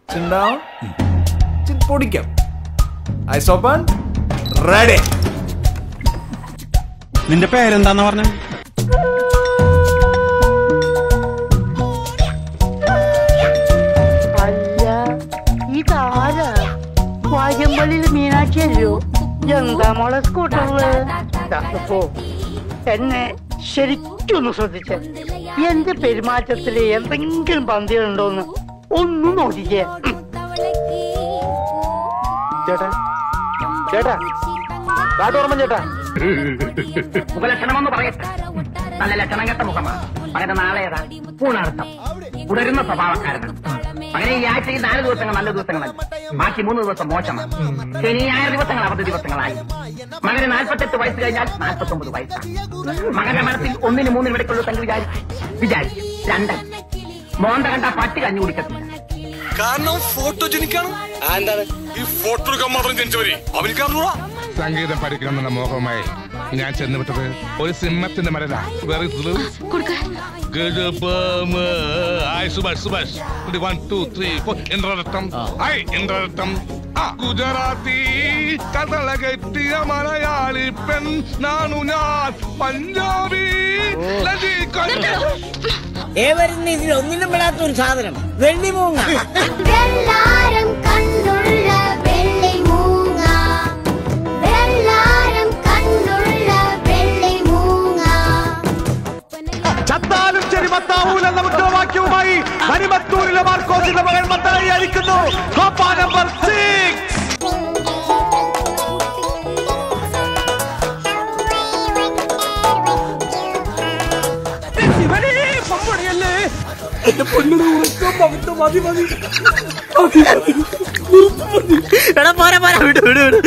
Chin down. Chin പൊടിക്കാം ice open ready നിന്റെ പേരെന്താന്ന് പറഞ്ഞ അല്ല ഇതാരാ വാര്യമ്പള്ളിയിൽ മീനാക്ഷി അല്ലയോ എന്താ മോളെ സ്കൂട്ടറില് പോ എന്നെ ശരിക്കൊന്ന് ശ്രദ്ധിച്ചേ എന്റെ പെരുമാറ്റത്തില് എന്തെങ്കിലും പന്തികളുണ്ടോന്ന് ഒന്നും നോക്കിക്കേ ഉം. ചേട്ടാ ചേട്ടാ കാട്ടോർമ്മ ചേട്ടാ മുഖലക്ഷണമെന്ന് പറയട്ടെ നല്ല ലക്ഷണം കെട്ട മുഖമാണ് മകന്റെ നാളെ ഏതാ പൂണർത്ഥം തുടരുന്ന സ്വഭാവക്കാരനാണ് മകനെ ഈ ആഴ്ചയിൽ നാല് ദിവസങ്ങൾ നല്ല ദിവസങ്ങളല്ല ബാക്കി മൂന്ന് ദിവസം മോശമാണ് ശനി ഞായർ ദിവസങ്ങൾ അവധി ദിവസങ്ങളായി മകന് നാൽപ്പത്തെട്ട് വയസ്സ് കഴിഞ്ഞാൽ നാൽപ്പത്തി ഒമ്പത് വയസ്സാണ് മകന്റെ മനസ്സിൽ ഒന്നിന് മൂന്നിന് ഇടയ്ക്കുള്ള സംഖ്യ വിചാരിച്ചു വിചാരിച്ചു രണ്ടൻ മോന്ത കണ്ട പട്ടി കഞ്ഞു കുടിക്കത്തില്ല കാരണം ഫോട്ടോജനിക്കാണ് എന്താണ് ഈ ഫോട്ടോ എടുക്കാൻ മാത്രം ജനിച്ചവര് അവനിക്കാറിലൂടാ സംഗീതം പഠിക്കണമെന്ന മോഹമായി ഞാൻ ചെന്നുവിട്ടത് ഒരു സിംഹത്തിന്റെ മരല വെറി Subhash Subhash one two three four Indraratnam ഐ ഇന്ദ്രരത്നം ആ, ഗുജറാത്തി കഥള കെട്ടിയ മലയാളി പെൺ നാണു ഞാൻ പഞ്ചാബി ലതിക- ഏവരുന്ന ഇതിൽ ഒന്നിനും പെടാത്ത ഒരു സാധനം വെള്ളിമൂങ്ങ വെള്ളാരം കണ്ണുള്ള വെള്ളിമൂങ്ങ വെള്ളാരം കണ്ണുള്ള വെള്ളിമൂങ്ങ ചത്താലും ശരി മത്താവൂലെന്ന മുദ്രാവാക്യവുമായി മണിമത്തൂരിലെ മാർക്കോസിന്റെ മകൻ മത്തളയെ അടിക്കുന്നു കോപ്പ നമ്പർ സിക്സ് എടാ പോരാ പോരാ വിടു വിടു വിടു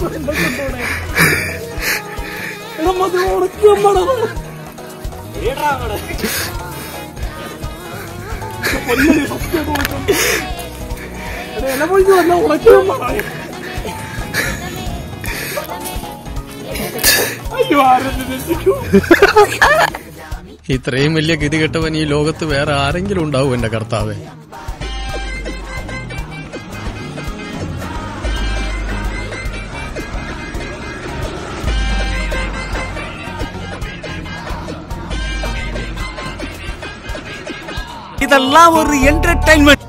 ഇത്രയും വലിയ ഗതികെട്ടവൻ ഈ ലോകത്ത് വേറെ ആരെങ്കിലും ഉണ്ടാവും എന്റെ കർത്താവേ ഇതെല്ലാം ഒരു എന്റർടൈൻമെന്റ്